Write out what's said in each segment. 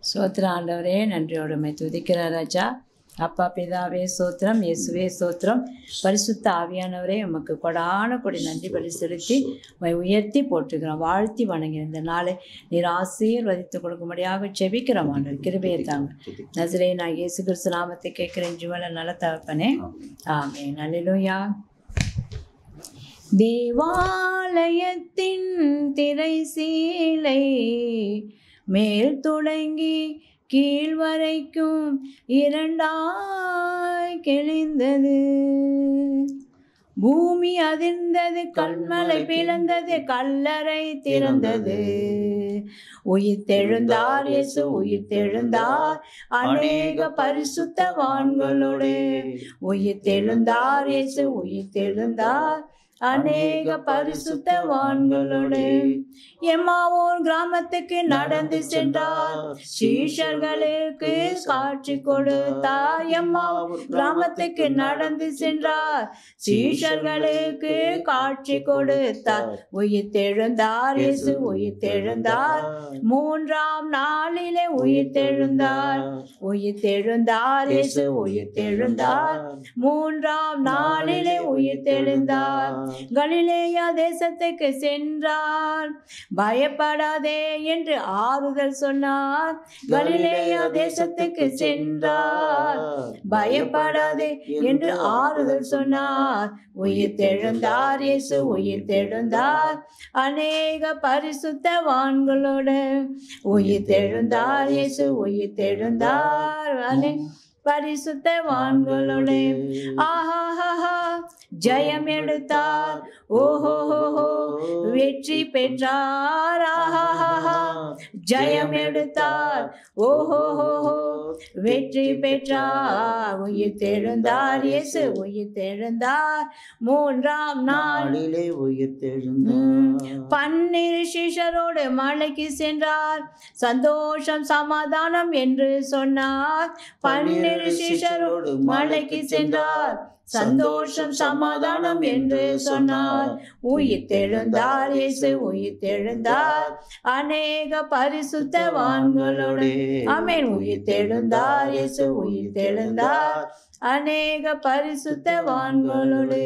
சோத்திரம் ஆண்டவரே நன்றியோடுமை துதிக்கிற ராஜா அப்பா பிதாவே சோத்திரம் இயேசுவே சோத்திரம் பரிசுத்த ஆவியானவரே உமக்கு கொடான கொடி நன்றி பலி செலுத்தி உம்மை உயர்த்தி போற்றுகிறோம் வாழ்த்தி வணங்கி இந்த நாளை நீர் ஆசீர்வதித்து கொடுக்கும்படியாக செபிக்கிறோம் ஆண்டவர் கிருபையை தாங்க நசரே நான் இயேசு கிறிஸ்து நாமத்தை கேட்கிறேன் ஜுவல நல்ல தகப்பனே ஆமே நல்லலுயா தேவாலயத்தின் திரை சீலை மேல் தொடங்கி கீழ் வரைக்கும் இரண்டாய் கிழிந்தது பூமி அதிர்ந்தது கண்மலை பிளந்தது கல்லறை திறந்தது உயிர் தெழுந்தார் இயேசு உயிர் தெழுந்தார் அநேக பரிசுத்தவான்களோடு உயிர் தெழுந்தார் இயேசு உயிர் தெழுந்தார் அநேக பரிசுத்தவான்களோடு எம்மாவோர் கிராமத்துக்கு நடந்து சென்றார் சீஷர்களுக்கு காட்சி கொடுத்தார் எம்மாவூர் கிராமத்துக்கு நடந்து சென்றார் சீஷர்களுக்கு காட்சி கொடுத்தார் உயிர் தெழுந்தார் இயேசு உயிர் தெழுந்தார் மூன்றாம் நாளிலே உயிர் தெழுந்தார் உயிர் தெழுந்தார் இயேசு உயிர் தெழுந்தார் மூன்றாம் நாளிலே உயிர் தெழுந்தார் கலிலேயா தேசத்துக்கு சென்றார் பயப்படாதே என்று ஆறுதல் சொன்னார் கலிலேயா தேசத்துக்கு சென்றார் பயப்படாதே என்று ஆறுதல் சொன்னார் உயிர் தெழுந்தார் இயேசு உயிர் தெழுந்தார் அநேக பரிசுத்தவான்களோடு உயிர் தெழுந்தார் இயேசு உயிர் தெழுந்தார் அநே பரிசுத்தவான்களோடு ஆஹா ஜெயம் எடுத்தார் ஓஹோ வெற்றி பெற்றார் ஆஹா ஜெயம் எடுத்தார் ஓஹோ வெற்றி பெற்றார் உயிர் தெழுந்தார் இயேசு உயிர் தெழுந்தார் மூன்றாம் நாள் நாளிலே உயிர் ம். தெழுந்தார் பன்னிரு சிஷரோடு மலைக்கு சென்றார் சந்தோஷம் சமாதானம் என்று சொன்னார் பன்னிரு சிஷரோடு மலைக்கு சென்றார் சந்தோஷம் சமாதானம் என்று சொன்னார் உயிர் தெழுந்தார் இயேசு உயிர் தெழுந்தார் அநேக பரிசுத்தவான்களோடு ஆமென் உயிர் தெழுந்தார் இயேசு உயிர் தெழுந்தார் அநேக பரிசுத்தவான்களோடு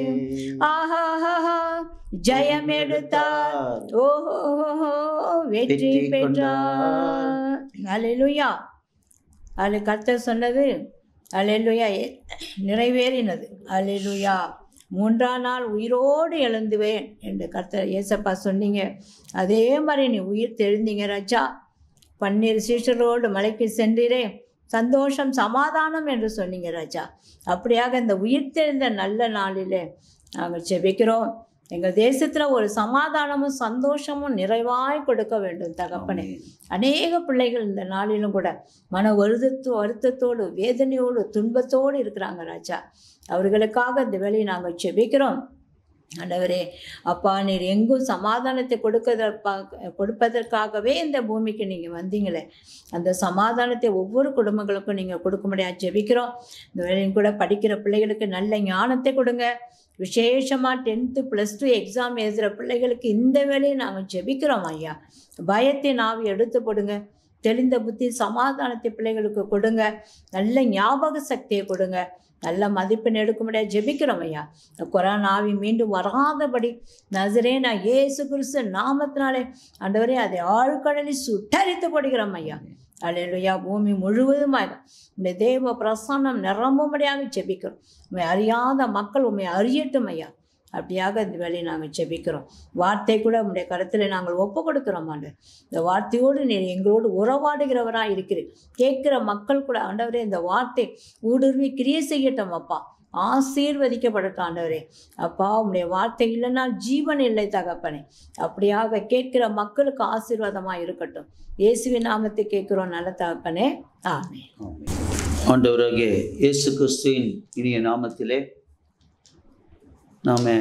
ஆஹா ஜெயம் எடுத்தார் ஓஹோ வெற்றி பெற்றார் அல்லேலூயா அது கர்த்தர் சொன்னது அல்லேலூயா நிறைவேறினது அல்லேலூயா மூன்றாம் நாள் உயிரோடு எழுந்துவேன் என்று கர்த்தர் ஏசப்பா சொன்னீங்க அதே மாதிரி நீ உயிர் தெழுந்தீங்க ராஜா பன்னீர் சீஷரோடு மலைக்கு சென்றீரே சந்தோஷம் சமாதானம் என்று சொன்னீங்க ராஜா அப்படியாக இந்த உயிர் தெழுந்த நல்ல நாளிலே நாங்கள் ஜெபிக்கிறோம் எங்கள் தேசத்தில் ஒரு சமாதானமும் சந்தோஷமும் நிறைவாய் கொடுக்க வேண்டும் தகப்பனே அநேக பிள்ளைகள் இந்த நாளிலும் கூட மன வருத்தத்தோ வருத்தத்தோடு வேதனையோடு துன்பத்தோடு இருக்கிறாங்க ராஜா அவர்களுக்காக இந்த வேலையை நாங்கள் செபிக்கிறோம் ஆண்டவரே அப்பா நீர் எங்கும் சமாதானத்தை கொடுக்கதற்காக கொடுப்பதற்காகவே இந்த பூமிக்கு நீங்கள் வந்தீங்களே அந்த சமாதானத்தை ஒவ்வொரு குடும்பங்களுக்கும் நீங்கள் கொடுக்க முடியாது ஜெபிக்கிறோம் இந்த வேலையும் கூட படிக்கிற பிள்ளைகளுக்கு நல்ல ஞானத்தை கொடுங்க விசேஷமாக டென்த்து ப்ளஸ் டூ எக்ஸாம் எழுதுகிற பிள்ளைகளுக்கு இந்த வேலையை நாங்கள் ஜெபிக்கிறோம் ஐயா பயத்தை நாவி எடுத்து போடுங்க தெளிந்த புத்தி சமாதானத்தை பிள்ளைகளுக்கு கொடுங்க நல்ல ஞாபக சக்தியை கொடுங்க நல்ல மதிப்பெண் எடுக்க முடியாது ஜெபிக்கிறோம் ஐயா இந்த கொரோனா ஆவி மீண்டும் வராதபடி நசரே நான் இயேசு கிறிஸ்து நாமத்தினாலே ஆண்டவரே அதை ஆழ்கடலில் சுட்டரித்து போடுகிறோம் ஐயா அல்லேலூயா பூமி முழுவதுமாக இந்த தேவ பிரசன்னம் நிரம்பும்படியாக ஜெபிக்கிறோம் உண்மை அறியாத மக்கள் உண்மை அறியட்டும் ஐயா அப்படியாக இந்த வேலையை நாங்கள் ஜெபிக்கிறோம் வார்த்தை கூட உங்களுடைய கருத்தில் நாங்கள் ஒப்பு கொடுக்கிறோம் ஆண்டு இந்த வார்த்தையோடு நீ எங்களோடு உறவாடுகிறவராக இருக்கிறீர் கேட்குற மக்கள் கூட ஆண்டவரே இந்த வார்த்தை ஊடுருவி கிரியை செய்யட்டும் அப்பா ஆசீர்வதிக்கப்படட்டும் ஆண்டவரே அப்பா உங்களுடைய வார்த்தை இல்லைன்னா ஜீவன் இல்லை தகப்பனே அப்படியாக கேட்கிற மக்களுக்கு ஆசீர்வாதமாக இருக்கட்டும் இயேசுவின் நாமத்தை கேட்குறோம் நல்ல தகப்பனே ஆமே ஆண்டவராகிய இயேசு கிறிஸ்துவின் இனிய நாமத்திலே நாம்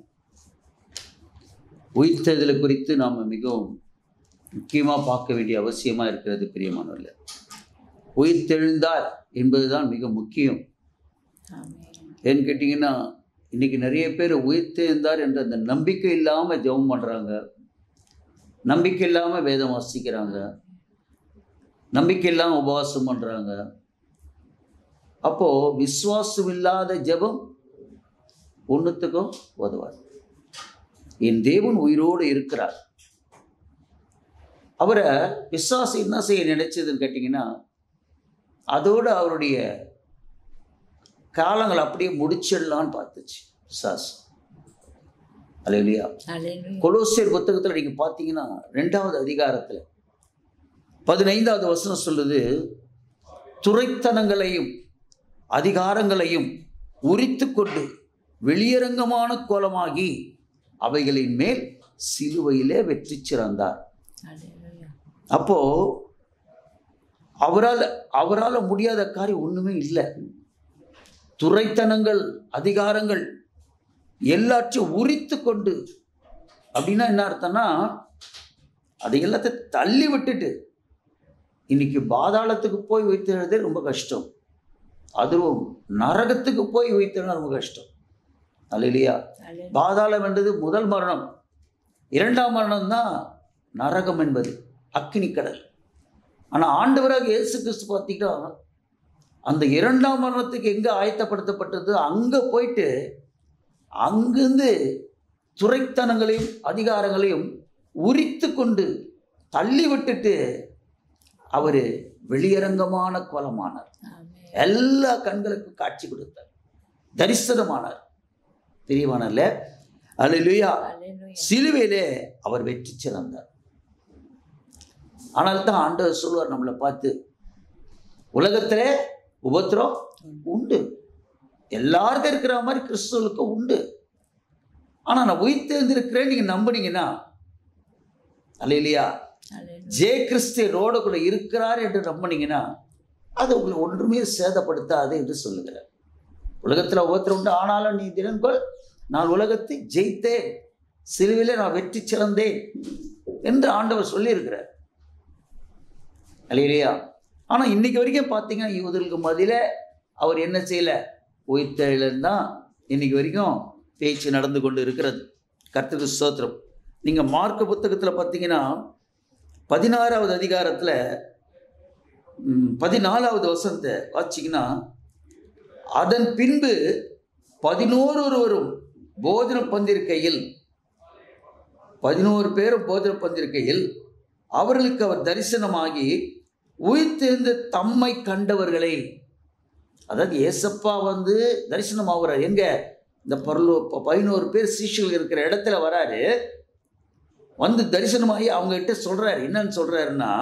உயிர்த்தெழுதலை குறித்து நாம் மிகவும் முக்கியமாக பார்க்க வேண்டிய அவசியமாக இருக்கிறது பிரியமானவர்களே உயிர்த்தெழுந்தார் என்பதுதான் மிக முக்கியம் ஆமே ஏன்னு கேட்டிங்கன்னா இன்றைக்கி நிறைய பேர் உயிர்த்தெழுந்தார் என்ற அந்த நம்பிக்கை இல்லாமல் ஜெபம் பண்ணுறாங்க நம்பிக்கை இல்லாமல் வேதம் வாசிக்கிறாங்க நம்பிக்கையெல்லாம் உபவாசம் பண்ணுறாங்க அப்போது விசுவாசம் இல்லாத ஜெபம் ஒன்றுத்துக்கும் உதவாது என் தேவன் உயிரோடு இருக்கிறார் அவரை விசுவாசம் என்ன செய்ய நினைச்சதுன்னு கேட்டிங்கன்னா அதோடு அவருடைய காலங்கள் அப்படியே முடிச்சிடலான்னு பார்த்துச்சு விசுவாசம் அல்லையா Hallelujah. கொலோசியர் புத்தகத்தில் நீங்கள் பார்த்தீங்கன்னா ரெண்டாவது அதிகாரத்தில் பதினைந்தாவது வசனம் சொல்லுது துரைத்தனங்களையும் அதிகாரங்களையும் உரித்து கொண்டு வெளியரங்கமான கோலமாகி அவைகளின் மேல் சிலுவையிலே வெற்றி சிறந்தார் Hallelujah. அப்போ அவரால் அவரால் முடியாத காரியம் ஒண்ணுமே இல்லை துரைத்தனங்கள் அதிகாரங்கள் எல்லாத்தையும் உரித்து கொண்டு அப்படின்னா என்ன அர்த்தம்னா அதை எல்லாத்தையும் தள்ளி விட்டுட்டு இன்னைக்கு பாதாளத்துக்கு போய் வைத்தெழுதே ரொம்ப கஷ்டம் அதுவும் நரகத்துக்கு போய் வைத்தெழுத ரொம்ப கஷ்டம் அல்ல இல்லையா Hallelujah. பாதாளம் என்பது முதல் மரணம் இரண்டாம் மரணம் தான் நரகம் என்பது அக்கினி கடல் ஆனால் ஆண்டவராக இயேசு கிறிஸ்து பார்த்தீங்கன்னா அந்த இரண்டாம் மரணத்துக்கு எங்கே ஆயத்தப்படுத்தப்பட்டது அங்கே போயிட்டு அங்கிருந்து துரைத்தனங்களையும் அதிகாரங்களையும் உரித்து கொண்டு தள்ளி விட்டுட்டு அவர் வெளியரங்கமான கோலமானார் Amen. எல்லா கண்களுக்கும் காட்சி கொடுத்தார் தரிசனமானார் தெரியவானல்ல அல்லேலூயா Hallelujah. சிலுவையிலே அவர் வெற்றி சிறந்தார் ஆனால் தான் ஆண்டவர் சொல்வார் நம்மளை பார்த்து உலகத்திலே உபத்திரம் உண்டு எல்லாருக்கும் இருக்கிற மாதிரி கிறிஸ்துவுக்கும் உண்டு ஆனால் நான் உயிர்த்தெழுந்திருக்கிறேன் நீங்கள் நம்புனீங்கன்னா அல்லையா Hallelujah. ஜே கிறிஸ்து ரோடுக்குள்ள இருக்கிறார் என்று நம்பினீங்கன்னா அது உங்களை ஒன்றுமே சேதப்படுத்தாது என்று சொல்லுகிறார் உலகத்தில் ஒவ்வொருத்தர் உண்டு ஆனாலும் நீ தினன்கொள் நான் உலகத்தை ஜெயித்தேன் சிலுவிலே நான் வெற்றி சிறந்தேன் என்று ஆண்டவர் சொல்லியிருக்கிறார் இல்லையா ஆனால் இன்னைக்கு வரைக்கும் பார்த்தீங்கன்னா யூதர்களுக்கு மதியில அவர் என்ன செய்யல உயிர்த்தெழுன்னு தான் இன்னைக்கு வரைக்கும் பேச்சு நடந்து கொண்டு இருக்கிறது கர்த்தருக்கு ஸ்தோத்திரம் நீங்கள் மார்க்க புத்தகத்தில் பார்த்தீங்கன்னா பதினாறாவது அதிகாரத்தில் பதினாலாவது வசனத்தை வாச்சிங்கன்னா அதன் பின்பு பதினோரு ஒருவரும் போஜனம் பந்திருக்கையில் பதினோரு பேரும் போஜனம் பந்திருக்கையில் அவர்களுக்கு அவர் தரிசனமாகி உயிர்த்தெழுந்த தம்மை கண்டவர்களை அதாவது ஏசப்பா வந்து தரிசனம் ஆகுறார் எங்க இந்த பரலோ பதினோரு பேர் சீஷர்கள் இருக்கிற இடத்துல வராரு வந்து தரிசனமாகி அவங்க கிட்ட சொல்றாரு என்னன்னு சொல்றாருன்னா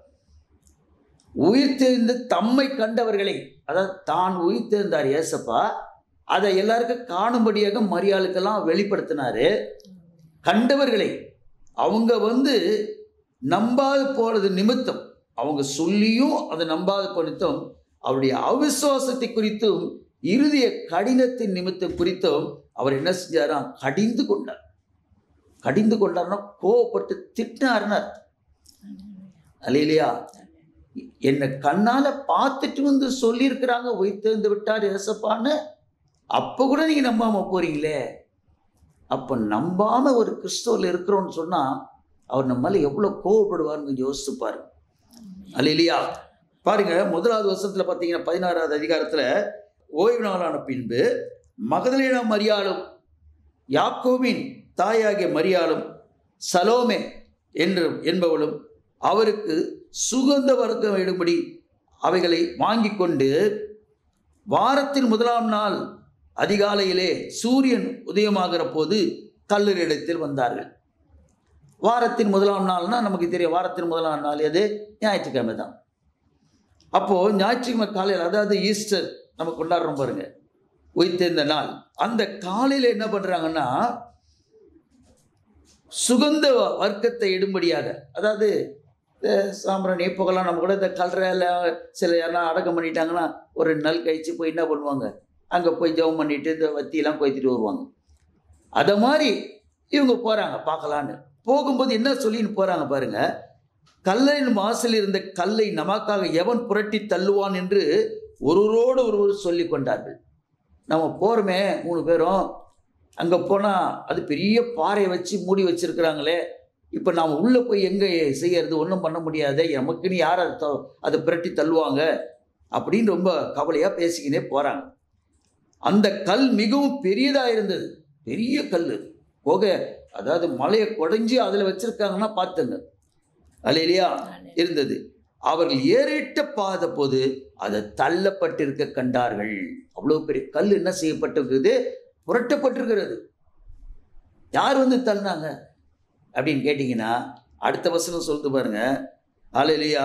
உயிர்த்தெழுந்து தம்மை கண்டவர்களை அதாவது தான் உயிர்த்தெழுந்தார் ஏசப்பா அதை எல்லாருக்கும் காணும்படியாக மரியாளுக்கெல்லாம் வெளிப்படுத்தினாரு கண்டவர்களை அவங்க வந்து நம்பாது போனது நிமித்தம் அவங்க சொல்லியும் அதை நம்பாது போனதும் அவருடைய அவிசுவாசத்தை குறித்தும் இறுதிய கடினத்தின் நிமித்தம் குறித்தும் அவர் என்ன செஞ்சாராம் கடிந்து கொண்டார் கடிந்து கொண்டார்னா கோவப்பட்டு திட்டினார்னு அர்த்தம் அல்லையா என்னை கண்ணால பார்த்துட்டு வந்து சொல்லியிருக்கிறாங்க உயிர்த்தெழுந்து விட்டார் ஏசப்பான்னு அப்போ கூட நீங்க நம்பாம போறீங்களே அப்போ நம்பாம ஒரு கிறிஸ்தவர்ல இருக்கிறோம்னு சொன்னா அவர் நம்ம மேல எவ்வளவு கோவப்படுவார்னு கொஞ்சம் யோசிச்சு பாருங்க அல்லையா பாருங்க முதலாவது வருஷத்துல பார்த்தீங்கன்னா பதினாறாவது அதிகாரத்துல ஓய்வு நாளான பின்பு மகதலேனா மரியாளும் யாக்கோவின் தாயாகிய மரியாளும் சலோமே என்று என்பவளும் அவருக்கு சுகந்த வர்க்கம் இடும்படி அவைகளை வாங்கி கொண்டு வாரத்தின் முதலாம் நாள் அதிகாலையிலே சூரியன் உதயமாகிற போது கல்லறிடத்தில் வந்தார்கள் வாரத்தின் முதலாம் நாள்னா நமக்கு தெரியும் வாரத்தின் முதலாம் நாள் எது ஞாயிற்றுக்கிழமை தான் அப்போது ஞாயிற்றுக்கிழமை காலையில் அதாவது ஈஸ்டர் நம்ம கொண்டாடுறோம் பாருங்க உயிர்த்தெழுந்த நாள் அந்த காலையில் என்ன பண்ணுறாங்கன்னா சுகந்த வ- வர்க்கத்தை இடும்படியாக அதாவது இந்த சாம்பிராணி புகழாம் நம்ம கூட இந்த கல்றையில் சில யாரெல்லாம் அடக்கம் பண்ணிட்டாங்கன்னா ஒரு ரெண்டு நாள் கழிச்சு போய் என்ன பண்ணுவாங்க அங்கே போய் ஜெபம் பண்ணிட்டு இந்த வத்தியெல்லாம் கொய்த்துட்டு வருவாங்க அதை மாதிரி இவங்க போகிறாங்க பார்க்கலான்னு போகும்போது என்ன சொல்லின்னு போகிறாங்க பாருங்க கல்லறின் மாசில் இருந்த கல்லை நமக்காக எவன் புரட்டி தள்ளுவான் என்று ஒருவரோடு ஒருவர் சொல்லி கொண்டார்கள் நம்ம போகிறோமே மூணு பேரும் அங்கே போனால் அது பெரிய பாறையை வச்சு மூடி வச்சிருக்கிறாங்களே இப்போ நாம் உள்ளே போய் எங்கே செய்யறது ஒன்றும் பண்ண முடியாது நமக்குன்னு யார் அதை தொ- அதை புரட்டி தள்ளுவாங்க அப்படின்னு ரொம்ப கவலையாக பேசிக்கினே போகிறாங்க அந்த கல் மிகவும் பெரியதாக இருந்தது பெரிய கல் போக அதாவது மலையை குடைஞ்சி அதில் வச்சிருக்காங்கன்னா பார்த்துங்க இல்லையா இருந்தது அவர்கள் ஏறிட்ட பாத போது அது தள்ளப்பட்டிருக்க கண்டார்கள் அவ்வளவு பெரிய கல் என்ன செய்யப்பட்டிருக்கிறது புரட்டப்பட்டிருக்கிறது யார் வந்து தள்ளினாங்க அப்படின்னு கேட்டிங்கன்னா அடுத்த வசனம் சொல்லுது பாருங்க அலையிலியா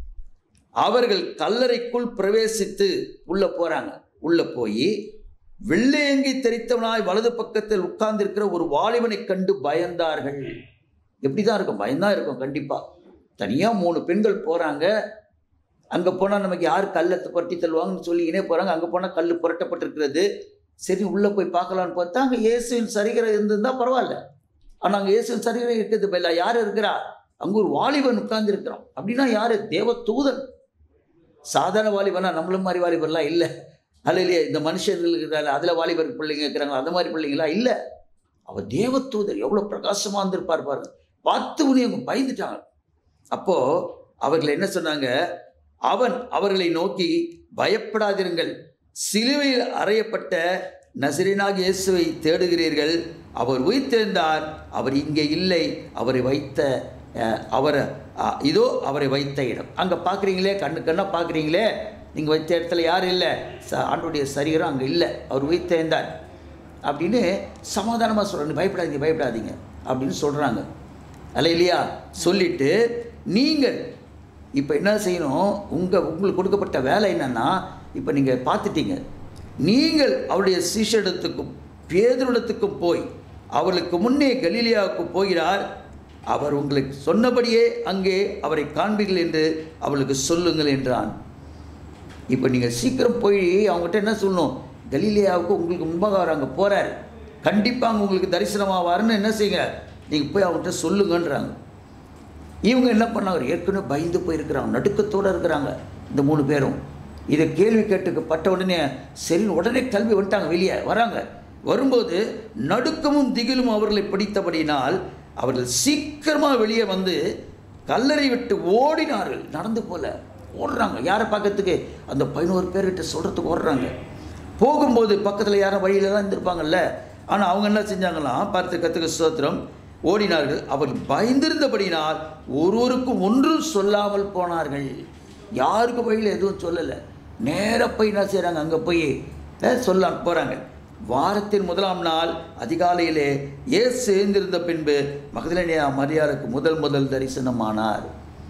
அவர்கள் கல்லறைக்குள் பிரவேசித்து உள்ள போறாங்க உள்ள போய் வெள்ளையங்கி தெரித்தவனாய் வலது பக்கத்தில் உட்கார்ந்திருக்கிற ஒரு வாலிபனை கண்டு பயந்தார்கள் எப்படிதான் இருக்கும் பயம்தான் இருக்கும் கண்டிப்பா தனியா மூணு பெண்கள் போறாங்க அங்க போனா நமக்கு யார் கல்லை புரட்டி தள்ளுவாங்கன்னு சொல்லிக்கினே போறாங்க அங்க போனா கல் புரட்டப்பட்டிருக்கிறது சரி உள்ள போய் பார்க்கலான்னு பார்த்தா அங்க இயேசுவின் சரிகரை இருந்திருந்தா பரவாயில்ல ஆனா அங்க இயேசுவின் சரிகரை இருக்கிறது பதிலா யார் இருக்கிறா அங்க ஒரு வாலிபன் உட்கார்ந்து இருக்கிறான் அப்படின்னா யாரு தேவ தூதன் சாதாரண வாலிபனா நம்மளும் மாதிரி வாலிபர்லாம் இல்லை அல்ல இல்லையா இந்த மனுஷர்கள் இருக்கிறாங்க அதில் வாலிபர் பிள்ளைங்க இருக்கிறாங்க அந்த மாதிரி பிள்ளைங்களா இல்லை அவர் தேவ தூதர் எவ்வளோ பிரகாசமாக இருந்திருப்பார் பாருங்க பார்த்து உடனே அவங்க பயந்துட்டாங்க அப்போ அவர்கள் என்ன சொன்னாங்க அவன் அவர்களை நோக்கி பயப்படாதிருங்கள் சிலுவையில் அறையப்பட்ட நசிரனாக இயேசுவை தேடுகிறீர்கள் அவர் உயிர்த்தெழுந்தார் அவர் இங்கே இல்லை அவரை வைத்த அஹ், அவர் அஹ், இதோ அவரை வைத்த இடம் அங்கே பார்க்குறீங்களே கண்ணு கண்ணா பார்க்குறீங்களே நீங்கள் வைத்த இடத்துல யாரும் இல்லை ச ஆண்டுடைய சரீரம் அங்கே இல்லை அவர் உயிர்த்தெழுந்தார் அப்படின்னு சமாதானமாக சொல்கிறாங்க பயப்படாதீங்க பயப்படாதீங்க அப்படின்னு சொல்கிறாங்க அல்ல இல்லையா சொல்லிட்டு நீங்கள் இப்போ என்ன செய்யணும் உங்கள் உங்களுக்கு கொடுக்கப்பட்ட வேலை என்னன்னா இப்போ நீங்கள் பார்த்துட்டீங்க நீங்கள் அவருடைய சீஷடத்துக்கும் பேதுருடத்துக்கும் போய் அவர்களுக்கு முன்னே கலீலியாவுக்கு போகிறார் அவர் உங்களுக்கு சொன்னபடியே அங்கே அவரை காண்பீர்கள் என்று அவளுக்கு சொல்லுங்கள் என்றான் இப்போ நீங்கள் சீக்கிரம் போய் அவங்ககிட்ட என்ன சொல்லணும் கலீலியாவுக்கு உங்களுக்கு முன்பாக அவர் அங்கே போகிறார் கண்டிப்பாக அங்கே உங்களுக்கு தரிசனமாவாருன்னு என்ன செய்யுங்க நீங்கள் போய் அவங்ககிட்ட சொல்லுங்கன்றாங்க இவங்க என்ன பண்ணாங்க ஏற்கனவே பயந்து போயிருக்கிறாங்க நடுக்கத்தோடு இருக்கிறாங்க இந்த மூணு பேரும் இதை கேள்வி கேட்டுக்கப்பட்ட உடனே சரி உடனே கல்வி வந்துட்டாங்க வெளியே வராங்க வரும்போது நடுக்கமும் திகிலும் அவர்களை பிடித்தபடியினால் அவர்கள் சீக்கிரமாக வெளியே வந்து கல்லறை விட்டு ஓடினார்கள் நடந்து போல ஓடுறாங்க யாரை பார்க்கறதுக்கு அந்த பதினோரு பேர்கிட்ட சொல்கிறதுக்கு ஓடுறாங்க போகும்போது பக்கத்தில் யாரும் வழியில தான் இருந்திருப்பாங்கல்ல ஆனால் அவங்க என்ன செஞ்சாங்களாம் பார்த்து கற்றுக்க ஸ்தோத்திரம் ஓடினார்கள் அவர்கள் பயந்திருந்தபடினால் ஒருவருக்கும் ஒன்றும் சொல்லாமல் போனார்கள் யாருக்கும் வழியில் எதுவும் சொல்லலை நேராக போய் என்ன செய்கிறாங்க அங்கே போய் அஹ், சொல்ல போகிறாங்க வாரத்தின் முதலாம் நாள் அதிகாலையிலே இயேசு எழுந்திருந்த பின்பு மகதலேனியா மரியாளுக்கு முதல் முதல் தரிசனமானார்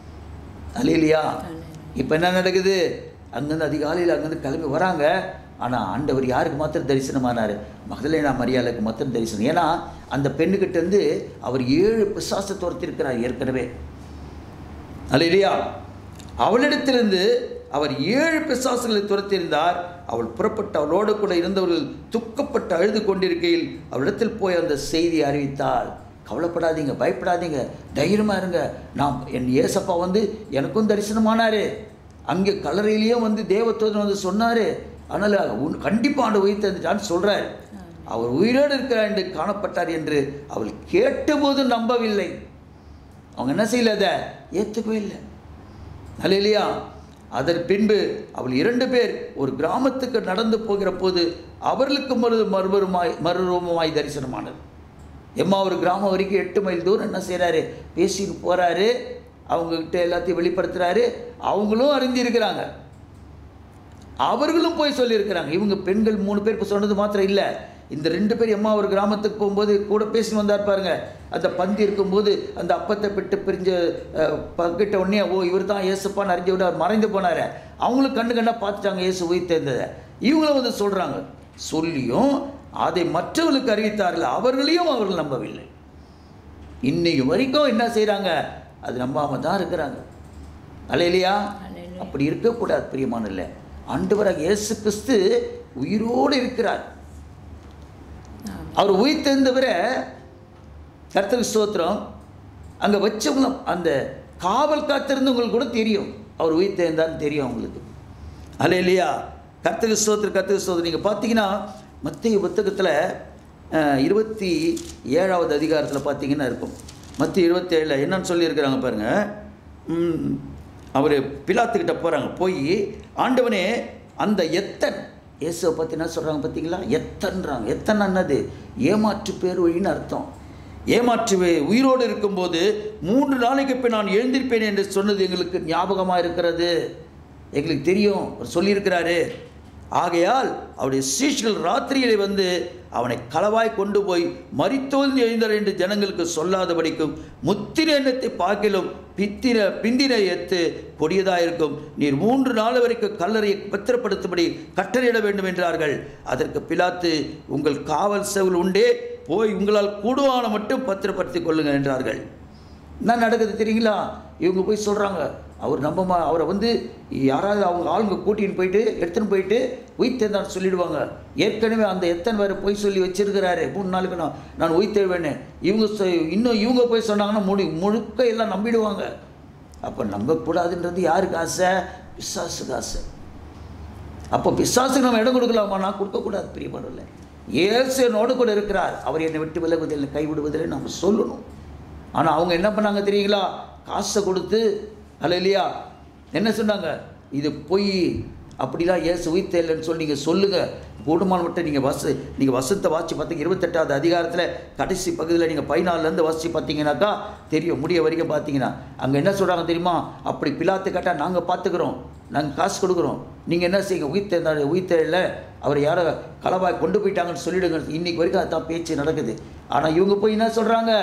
அல்லையா இப்போ என்ன நடக்குது அங்கேருந்து அதிகாலையில் அங்கேருந்து கிளம்பி வராங்க ஆனால் ஆண்டவர் யாருக்கு மாத்திரம் தரிசனமானார் மகதலேனா மரியாளுக்கு மாத்திரம் தரிசனம் ஏன்னா அந்த பெண்ணுக்கிட்ட இருந்து அவர் ஏழு பிசாசை துரத்திருக்கிறார் ஏற்கனவே அல்லையா அவளிடத்திலிருந்து அவர் ஏழு பிசாசுகளை துரத்தியிருந்தார் அவள் புறப்பட்டு அவளோடு கூட இருந்தவர்கள் துக்கப்பட்டு அழுது கொண்டிருக்கையில் அவளிடத்தில் போய் அந்த செய்தியை அறிவித்தாள் கவலைப்படாதீங்க பயப்படாதீங்க தைரியமாக இருங்க நான் என் ஏசப்பா வந்து எனக்கும் தரிசனமானாரு அங்கே கல்லறையிலையும் வந்து தேவத்தோதன் வந்து சொன்னார் அதனால் உன் கண்டிப்பாக ஆண்டு உயிர் தந்துட்டான்னு சொல்கிறார் அவர் உயிரோடு இருக்கிறார் என்று காணப்பட்டார் என்று அவள் கேட்டபோது நம்பவில்லை அவங்க என்ன செய்யல அதை ஏற்றுக்கவே இல்லை இல்லையா அதன் பின்பு அவள் இரண்டு பேர் ஒரு கிராமத்துக்கு நடந்து போகிற போது அவர்களுக்கு மறு மறுபருமாய் மறுரூபமாய் தரிசனமானது எம்மா ஒரு கிராமம் வரைக்கும் எட்டு மைல் தூரம் என்ன செய்கிறாரு பேசிட்டு போகிறாரு அவங்கக்கிட்ட எல்லாத்தையும் வெளிப்படுத்துகிறாரு அவங்களும் அறிஞ்சிருக்கிறாங்க அவர்களும் போய் சொல்லியிருக்கிறாங்க இவங்க பெண்கள் மூணு பேருக்கு சொன்னது மாத்திரம் இல்லை இந்த ரெண்டு பேர் எம்மா ஒரு கிராமத்துக்கு போகும்போது கூட பேசி வந்தார் பாருங்க அந்த பந்தி இருக்கும்போது அந்த அப்பத்தை விட்டு பிரிஞ்ச அஹ், பங்கிட்ட உடனே ஓ இவர் தான் ஏசுப்பான்னு அறிஞ்ச விட அவர் மறைந்து போனார் அவங்களும் கண்ணு கண்ணா பார்த்துட்டாங்க இயேசு உயிர் தேர்ந்ததை இவங்களும் வந்து சொல்கிறாங்க சொல்லியும் அதை மற்றவர்களுக்கு அறிவித்தார்கள் அவர்களையும் அவர்கள் நம்பவில்லை இன்னைக்கு வரைக்கும் என்ன செய்கிறாங்க அது நம்பாமல் தான் இருக்கிறாங்க அல்ல இல்லையா அல்லேலூயா. அப்படி இருக்கக்கூடாது பிரியமான இல்லை ஆண்டவராக இயேசு கிறிஸ்து உயிரோடு இருக்கிறார் ஆம். அவர் உயிர் தெரிந்தவரை கர்த்தர் ஸ்தோத்திரம் அங்கே வச்சவங்களும் அந்த காவல் காத்திருந்தவங்களுக்கு கூட தெரியும் அவர் உயிர் தெரிந்தான்னு தெரியும் அவங்களுக்கு அல்ல இல்லையா கர்த்தக ஸ்தோத்திரம் கர்த்தக ஸ்தோத்திரம் நீங்கள் பார்த்தீங்கன்னா மத்திய புத்தகத்தில் இருபத்தி ஏழாவது அதிகாரத்தில் பார்த்தீங்கன்னா இருக்கும் மத்திய இருபத்தேழில் என்னன்னு சொல்லியிருக்கிறாங்க பாருங்க அவர் பிலாத்துக்கிட்ட போகிறாங்க போய் ஆண்டவனே அந்த எத்தன் இயேசுவை பற்றி என்ன சொல்கிறாங்க பார்த்தீங்களா எத்தன்றாங்க எத்தன் என்னது ஏமாற்று பேர் வழின்னு அர்த்தம் ஏமாற்று வே- உயிரோடு இருக்கும்போது மூன்று நாளைக்கு பின் நான் எழுந்திருப்பேன் என்று சொன்னது எங்களுக்கு ஞாபகமாக இருக்கிறது எங்களுக்கு தெரியும் அவர் சொல்லியிருக்கிறாரு ஆகையால் அவருடைய சீஷ்கள் ராத்திரியிலே வந்து அவனை களவாய் கொண்டு போய் மரித்தோல் எழுந்தார் என்று ஜனங்களுக்கு சொல்லாதபடிக்கும் முத்திர எண்ணத்தை பார்க்கிலும் பித்திர பிந்திர எத்து கொடியதாயிருக்கும் நீர் மூன்று நாள் வரைக்கும் கல்லறையை பத்திரப்படுத்தும்படி கட்டளையிட வேண்டும் என்றார்கள் அதற்கு பிலாத்து உங்கள் காவல் செவல் உண்டே போய் உங்களால் கூடுவான மட்டும் பத்திரப்படுத்திக் கொள்ளுங்கள் என்றார்கள் என்ன நடக்குது தெரியுங்களா இவங்க போய் சொல்கிறாங்க அவர் நம்ப மா அவரை வந்து யாராவது அவங்க ஆளுங்க கூட்டின்னு போயிட்டு எடுத்துன்னு போயிட்டு உயிர்த்தேந்தான் சொல்லிடுவாங்க ஏற்கனவே அந்த எத்தனை பேர் போய் சொல்லி வச்சிருக்கிறாரு மூணு நாளுக்கு நான் நான் உயிர்த்தேவேன்னு இவங்க சொ- இன்னும் இவங்க போய் சொன்னாங்கன்னா முடி முழுக்க எல்லாம் நம்பிடுவாங்க அப்போ நம்பக்கூடாதுன்றது யாருக்கு ஆசை பிசாசுக்கு ஆசை அப்போ பிசாசுக்கு நம்ம இடம் கொடுக்கலாமா நான் கொடுக்கக்கூடாது பிரியமானவர்களே இயேசு என்னோடு கூட இருக்கிறார் அவர் என்னை விட்டு விலகுவதில்லை கைவிடுவதில்லை நம்ம சொல்லணும் ஆனால் அவங்க என்ன பண்ணாங்க தெரியுங்களா காசை கொடுத்து அல்ல இல்லையா என்ன சொன்னாங்க இது பொய் அப்படிலாம் இயேசு உயிர்த்த இல்லைன்னு சொல்லி நீங்கள் சொல்லுங்கள் கூடுமான மட்டும் நீங்கள் வச நீங்கள் வசத்தை வாசி பார்த்தீங்க இருபத்தெட்டாவது அதிகாரத்தில் கடைசி பகுதியில் நீங்கள் பதினாலுலேருந்து வாசி பார்த்தீங்கன்னாக்கா தெரியும் முடிய வரைக்கும் பார்த்தீங்கன்னா அங்கே என்ன சொல்கிறாங்க தெரியுமா அப்படி பிலாத்து கேட்டால் நாங்கள் பார்த்துக்குறோம் நாங்கள் காசு கொடுக்குறோம் நீங்கள் என்ன செய்யுங்க உயிர்த்தெழுந்தாரு உயிர்த்தெழல அவர் யாரோ களவாய் கொண்டு போயிட்டாங்கன்னு சொல்லிடுங்க இன்னைக்கு வரைக்கும் அதுதான் பேச்சு நடக்குது ஆனால் இவங்க போய் என்ன சொல்கிறாங்க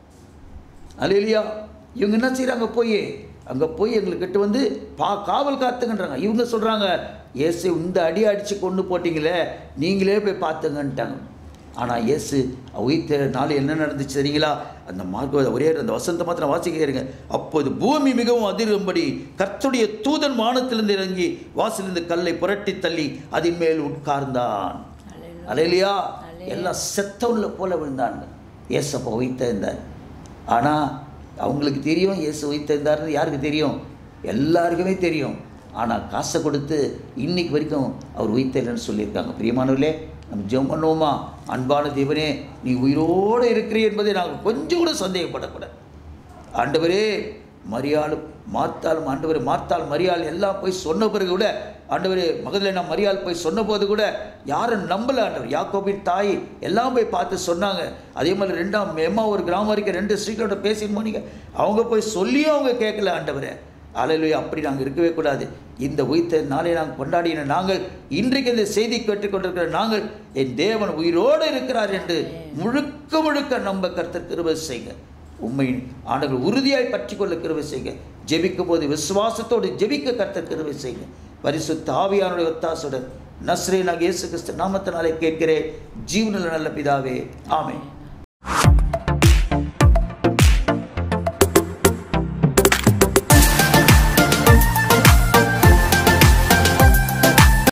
அல்லையா இவங்க என்ன செய்கிறாங்க போய் அங்கே போய் எங்களுக்கிட்ட வந்து பா காவல் காத்துங்கன்றாங்க இவங்க சொல்கிறாங்க இயேசு இந்த அடி அடித்து கொண்டு போட்டிங்களே நீங்களே போய் பார்த்துங்கன்ட்டாங்க ஆனால் இயேசு உயிர்த்த நாள் என்ன நடந்துச்சு தெரியுங்களா அந்த மார்க்க ஒரே அந்த வசந்த மாத்திரம் வாசிக்கிறீங்க அப்போது பூமி மிகவும் அதிரும்படி கர்த்தருடைய தூதன் வானத்திலிருந்து இறங்கி வாசலிருந்து கல்லை புரட்டி தள்ளி அதன் மேல் உட்கார்ந்தான் அலையிலையா எல்லாம் செத்தவன்ல போல விழுந்தாங்க ஏசப்பா உயிர்த்தெழுந்தார் ஆனால் அவங்களுக்கு தெரியும் இயேசு உயிர்த்தெழுந்தார்னு யாருக்கு தெரியும் எல்லாருக்குமே தெரியும் ஆனால் காசை கொடுத்து இன்னைக்கு வரைக்கும் அவர் உயிர்த்தெழுன்னு சொல்லியிருக்காங்க பிரியமானவர்களே நம்ம ஜெபம் பண்ணுவோமா அன்பான தேவனே நீ உயிரோடு இருக்கிறீ என்பதை நாங்கள் கொஞ்சம் கூட சந்தேகப்படக்கூடாது ஆண்டவரே மரியாள் மார்த்தாலும் ஆண்டவரே மார்த்தாள் மரியாள் எல்லாம் போய் சொன்ன பிறகு கூட ஆண்டவரே மகதில் நான் மரியாள் போய் சொன்னபோது கூட யாரும் நம்பல ஆண்டவர் யாக்கோபின் தாய் எல்லாம் போய் பார்த்து சொன்னாங்க அதே மாதிரி ரெண்டாம் எம்மா ஒரு கிராமம் வரைக்கும் ரெண்டு ஸ்ரீகளோட பேசின்னு போனீங்க அவங்க போய் சொல்லியும் அவங்க கேட்கல ஆண்டவரே அலையிலேயே அப்படி நாங்கள் இருக்கவே கூடாது இந்த உயிர்த்த நாளை நாங்கள் கொண்டாடின நாங்கள் இன்றைக்கு இந்த செய்தி கேட்டுக்கொண்டிருக்கிற நாங்கள் என் தேவன் உயிரோடு இருக்கிறார் என்று முழுக்க முழுக்க நம்ப கருத்து கிருபை செய்யுங்க உண்மை ஆண்டுகள் உறுதியாய் பற்றி கொள்ள கிருபை செய்யுங்க ஜெபிக்கும் போது விசுவாசத்தோடு ஜெபிக்க கர்த்தர் கிருபை செய்யுங்க பரிசுத்த ஆவியானுடைய ஒத்தாசுடன் நஸ்ரே நான் இயேசு கிறிஸ்து நாமத்தினாலே கேட்கிறேன் ஜீவனில் நல்ல பிதாவே ஆமென்